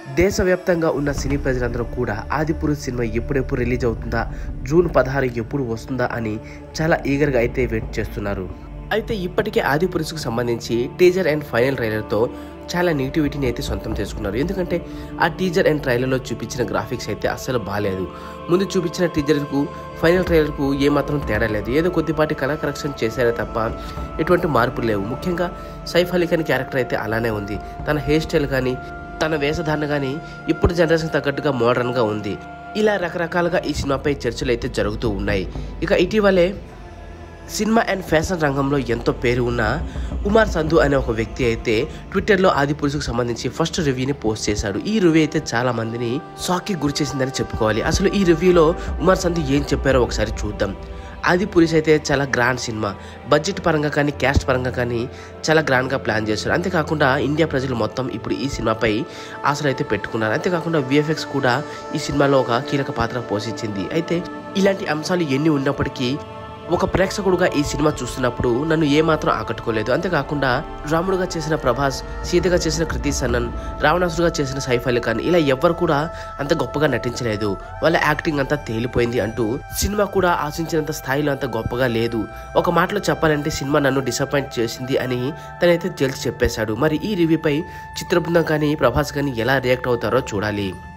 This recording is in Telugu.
దేశవ్యాప్తంగా ఉన్న సినీ ప్రజలందరూ కూడా ఆదిపురుష్ సినిమా ఎప్పుడెప్పుడు రిలీజ్ అవుతుందా జూన్ పదహారు ఎప్పుడు వస్తుందా అని చాలా ఈగర్గా అయితే వెయిట్ చేస్తున్నారు అయితే ఇప్పటికే ఆదిపురుషుకు సంబంధించి టీజర్ అండ్ ఫైనల్ ట్రైలర్తో చాలా నెగిటివిటీని అయితే సొంతం చేసుకున్నారు ఎందుకంటే ఆ టీజర్ అండ్ ట్రైలర్లో చూపించిన గ్రాఫిక్స్ అయితే అస్సలు బాగాలేదు ముందు చూపించిన టీజర్కు ఫైనల్ ట్రైలర్కు ఏమాత్రం తేడా లేదు ఏదో కొద్దిపాటి కలర్ కరెక్షన్ చేశారే తప్ప ఎటువంటి మార్పులు లేవు ముఖ్యంగా సైఫ్ అలీ ఖాన్ క్యారెక్టర్ అయితే అలానే ఉంది తన హెయిర్ స్టైల్ కానీ తన వేషధారణ కానీ ఇప్పుడు జనరేషన్ తగ్గట్టుగా మోడర్న్గా ఉంది ఇలా రకరకాలుగా ఈ సినిమాపై చర్చలు అయితే జరుగుతూ ఉన్నాయి ఇక ఇటీవలే సినిమా అండ్ ఫ్యాషన్ రంగంలో ఎంతో పేరు ఉన్న ఉమార్ సంధు అనే ఒక వ్యక్తి అయితే ట్విట్టర్లో ఆది పురుషుకు సంబంధించి ఫస్ట్ రివ్యూని పోస్ట్ చేశాడు ఈ రివ్యూ అయితే చాలా మందిని షాక్కి గురి చేసిందని చెప్పుకోవాలి అసలు ఈ రివ్యూలో ఉమార్ సంధు ఏం చెప్పారో ఒకసారి చూద్దాం ఆది పురుష్ అయితే చాలా గ్రాండ్ సినిమా బడ్జెట్ పరంగా కానీ క్యాస్ట్ పరంగా కానీ చాలా గ్రాండ్గా ప్లాన్ చేశారు అంతేకాకుండా ఇండియా ప్రజలు మొత్తం ఇప్పుడు ఈ సినిమాపై ఆశలు అయితే పెట్టుకున్నారు అంతేకాకుండా విఎఫ్ఎక్స్ కూడా ఈ సినిమాలో ఒక కీలక పాత్ర పోషించింది అయితే ఇలాంటి అంశాలు ఎన్ని ఉన్నప్పటికీ ఒక ప్రేక్షకుడుగా ఈ సినిమా చూస్తున్నప్పుడు నన్ను ఏమాత్రం ఆకట్టుకోలేదు అంతేకాకుండా రాముడుగా చేసిన ప్రభాస్ సీతగా చేసిన కృతి సన్నన్ రావణాసుడుగా చేసిన సైఫ్ అలీ ఖాన్ ఇలా ఎవ్వరు కూడా అంత గొప్పగా నటించలేదు వాళ్ళ యాక్టింగ్ అంతా తేలిపోయింది అంటూ సినిమా కూడా ఆశించినంత స్థాయిలో అంత గొప్పగా లేదు ఒక మాటలో చెప్పాలంటే సినిమా నన్ను డిసప్పాయింట్ చేసింది అని తనైతే తేల్చి చెప్పేశాడు మరి ఈ రివ్యూపై చిత్ర బృందం కానీ ప్రభాస్ కానీ ఎలా రియాక్ట్ అవుతారో చూడాలి